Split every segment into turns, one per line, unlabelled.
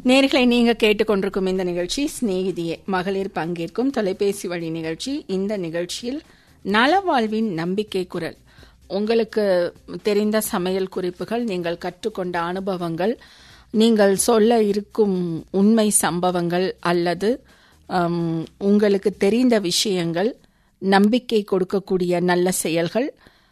நேர்களை நீங்க கேட்டுக்கொண்டிருக்கும் இந்த நிகழ்ச்சி சிநேகிதியே மகளிர் பங்கேற்கும் தொலைபேசி வழி நிகழ்ச்சி இந்த நிகழ்ச்சியில் நலவாழ்வின் நம்பிக்கை குரல் உங்களுக்கு தெரிந்த சமையல் குறிப்புகள் நீங்கள் கற்றுக்கொண்ட அனுபவங்கள் நீங்கள் சொல்ல இருக்கும் உண்மை சம்பவங்கள் அல்லது ஹம், உங்களுக்கு தெரிந்த விஷயங்கள் நம்பிக்கை கொடுக்கக்கூடிய நல்ல செயல்கள்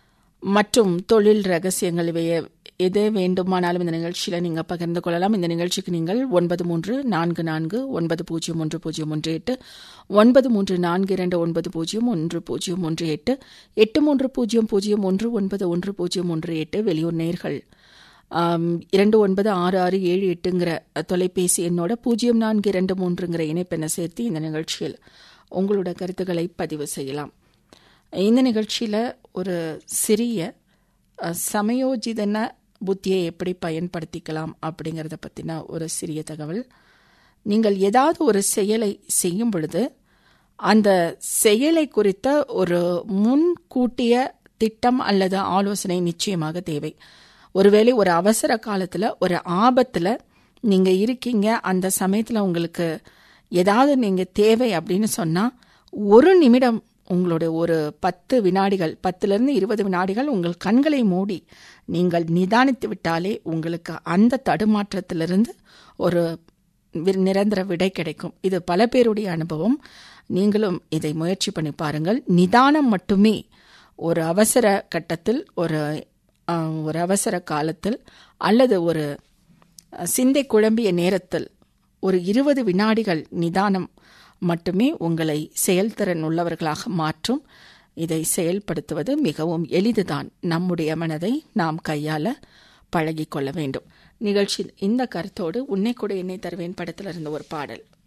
மற்றும் தொழில் ரகசியங்கள் இவைய எது வேண்டுமானாலும் இந்த நிகழ்ச்சியில் நீங்கள் பகிர்ந்து கொள்ளலாம் இந்த நிகழ்ச்சிக்கு நீங்கள் ஒன்பது மூன்று நான்கு நான்கு ஒன்பது பூஜ்ஜியம் ஒன்று பூஜ்ஜியம் ஒன்று எட்டு ஒன்பது மூன்று நான்கு இரண்டு ஒன்பது பூஜ்ஜியம் ஒன்று பூஜ்ஜியம் ஒன்று எட்டு எட்டு மூன்று பூஜ்ஜியம் பூஜ்ஜியம் ஒன்று ஒன்பது ஒன்று பூஜ்ஜியம் ஒன்று எட்டு வெளியூர் நேர்கள் ஆம், இரண்டு ஒன்பது ஆறு ஆறு ஏழு எட்டுங்கிற தொலைபேசி எண்ணோட பூஜ்ஜியம் நான்கு இரண்டு மூன்றுங்கிற இணைப்பெண்ணை சேர்த்து இந்த நிகழ்ச்சியில் உங்களோட கருத்துக்களை பதிவு செய்யலாம் இந்த நிகழ்ச்சியில் ஒரு சிறிய அஹ், சமயோஜிதன புத்தியை எப்படி பயன்படுத்திக்கலாம் அப்படிங்கிறத பற்றின ஒரு சிறிய தகவல் நீங்கள் ஏதாவது ஒரு செயலை செய்யும் பொழுது அந்த செயலை குறித்த ஒரு முன்கூட்டிய திட்டம் அல்லது ஆலோசனை நிச்சயமாக தேவை ஒருவேளை ஒரு அவசர காலத்தில் ஒரு ஆபத்தில் நீங்கள் இருக்கீங்க அந்த சமயத்தில் உங்களுக்கு ஏதாவது நீங்கள் தேவை அப்படின்னு சொன்னால் ஒரு நிமிடம் உங்களுடைய ஒரு பத்து வினாடிகள் பத்துலேருந்து இருபது வினாடிகள் உங்கள் கண்களை மூடி நீங்கள் நிதானித்து விட்டாலே உங்களுக்கு அந்த தடுமாற்றத்திலிருந்து ஒரு வி- நிரந்தர விடை கிடைக்கும் இது பல பேருடைய அனுபவம் நீங்களும் இதை முயற்சி பண்ணி பாருங்கள் நிதானம் மட்டுமே ஒரு அவசர கட்டத்தில் ஒரு அஹ், ஒரு அவசர காலத்தில் அல்லது ஒரு அஹ், சிந்தை குழம்பிய நேரத்தில் ஒரு இருபது வினாடிகள் நிதானம் மட்டுமே உங்களை செயல்திறன் உள்ளவர்களாக மாற்றும் இதை செயல்படுத்துவது மிகவும் எளிதுதான் நம்முடைய மனதை நாம் கையாள பழகிக்கொள்ள வேண்டும் நிகழ்ச்சியில் இந்த கருத்தோடு உன்னை கூட என்னை தருவேன் படத்திலிருந்து ஒரு பாடல்